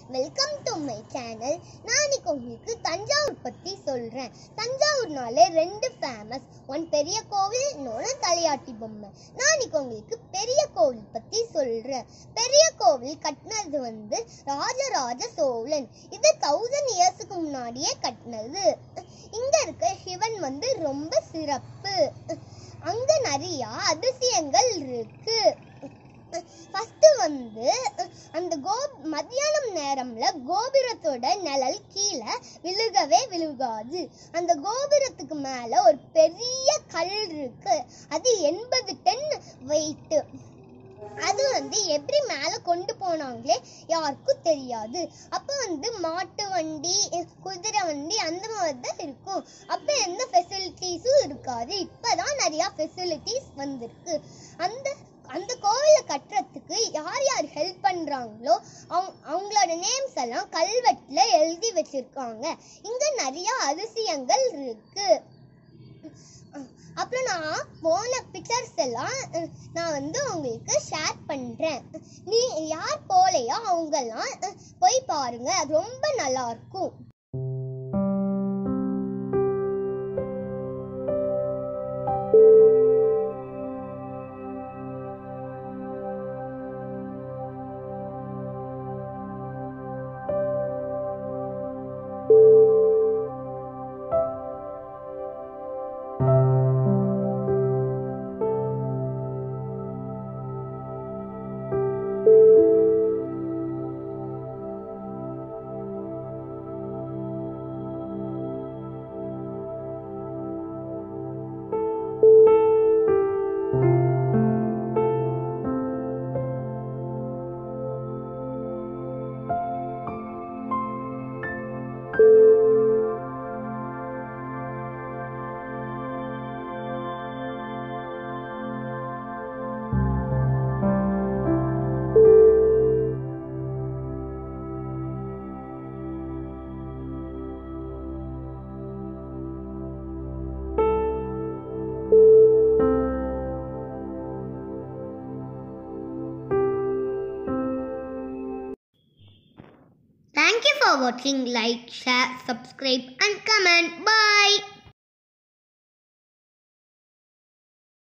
Welcome to my channel நான் இன்னைக்கு உங்களுக்கு தஞ்சாவூர் பத்தி சொல்றேன் தஞ்சாவூர்னாலே ரெண்டு ஃபேமஸ் ஒன் பெரிய கோவில் இன்னொன்று தலையாட்டி பொம்மை நான் இன்னைக்கு உங்களுக்கு பெரிய கோவில் பத்தி சொல்றேன் பெரிய கோவில் கட்டினது வந்து ராஜராஜ சோழன் இது தௌசண்ட் இயர்ஸ்க்கு முன்னாடியே கட்டினது இங்க இருக்க சிவன் வந்து ரொம்ப சிறப்பு அங்க நிறைய அதிசயங்கள் இருக்கு ஃபர்ஸ்ட் வந்து அந்த கோ மத்தியானம் நேரம்ல கோபுரத்தோட நிழல் கீழே விழுகவே விழுகாது அந்த கோபுரத்துக்கு மேல ஒரு பெரிய கல் இருக்கு அது எண்பது டன் வெயிட் அது வந்து எப்படி மேல கொண்டு போனாங்களே யாருக்கும் தெரியாது அப்ப வந்து மாட்டு வண்டி குதிரை வண்டி அந்த மாதிரி தான் இருக்கும் அப்ப எந்த ஃபெசிலிட்டிஸும் இருக்காது இப்பதான் நிறைய ஃபெசிலிட்டிஸ் வந்திருக்கு அந்த அந்த கோவிலை கட்டுறதுக்கு யார் யார் ஹெல்ப் பண்றாங்களோ அவங்க அவங்களோட நேம்ஸ் எல்லாம் கல்வெட்டுல எழுதி வச்சிருக்காங்க இங்க நிறைய அதிசயங்கள் இருக்கு அப்புறம் நான் போன பிக்சர்ஸ் எல்லாம் அஹ், நான் வந்து உங்களுக்கு ஷேர் பண்றேன் நீ யார் போலையோ அவங்கெல்லாம் அஹ், போய் பாருங்க அது ரொம்ப நல்லா இருக்கும் Thank you for watching. Like, share, subscribe, and comment. Bye.